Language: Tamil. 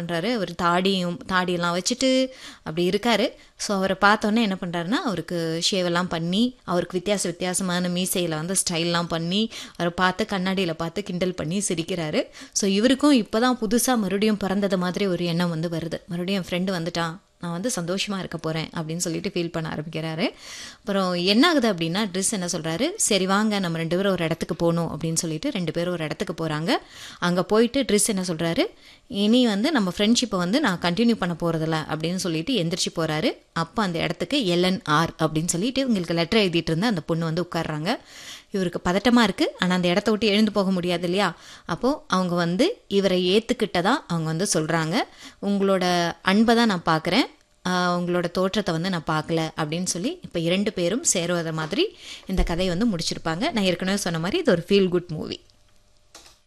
பண்ணுறாரு அவர் தாடியும் தாடியெல்லாம் வச்சுட்டு அப்படி இருக்காரு ஸோ அவரை பார்த்தோன்னே என்ன பண்ணுறாருன்னா அவருக்கு ஷேவெல்லாம் பண்ணி அவருக்கு வித்தியாச வித்தியாசமான மீசையில் வந்து ஸ்டைல்லாம் பண்ணி அவரை பார்த்து கண்ணாடியில் பார்த்து கிண்டல் பண்ணி சிரிக்கிறாரு ஸோ இவருக்கும் இப்போ தான் புதுசாக மறுபடியும் பிறந்தது மாதிரி ஒரு எண்ணம் வந்து வருது மறுபடியும் என் ஃப்ரெண்டு வந்துட்டான் நான் வந்து சந்தோஷமாக இருக்க போகிறேன் அப்படின்னு சொல்லிட்டு ஃபீல் பண்ண ஆரம்பிக்கிறாரு அப்புறம் என்ன ஆகுது அப்படின்னா ட்ரெஸ் என்ன சொல்கிறாரு சரி வாங்க நம்ம ரெண்டு பேரும் ஒரு இடத்துக்கு போகணும் அப்படின்னு சொல்லிட்டு ரெண்டு பேரும் ஒரு இடத்துக்கு போகிறாங்க அங்கே போயிட்டு ட்ரெஸ் என்ன சொல்கிறாரு இனி வந்து நம்ம ஃப்ரெண்ட்ஷிப்பை வந்து நான் கண்டினியூ பண்ண போகிறதில்ல அப்படின்னு சொல்லிட்டு எந்திரிச்சு போகிறாரு அப்போ அந்த இடத்துக்கு எல்என்ஆர் அப்படின்னு சொல்லிட்டு இவங்களுக்கு லெட்டர் எழுதிட்டு இருந்த அந்த பொண்ணு வந்து உட்காடுறாங்க இவருக்கு பதட்டமாக இருக்குது ஆனால் அந்த இடத்த விட்டு எழுந்து போக முடியாது இல்லையா அப்போது அவங்க வந்து இவரை ஏற்றுக்கிட்டதா அவங்க வந்து சொல்கிறாங்க உங்களோட அன்பை தான் நான் பார்க்குறேன் உங்களோட தோற்றத்தை வந்து நான் பார்க்கல அப்படின்னு சொல்லி இப்போ இரண்டு பேரும் சேருவத மாதிரி இந்த கதையை வந்து முடிச்சிருப்பாங்க நான் ஏற்கனவே சொன்ன மாதிரி இது ஒரு ஃபீல் குட் மூவி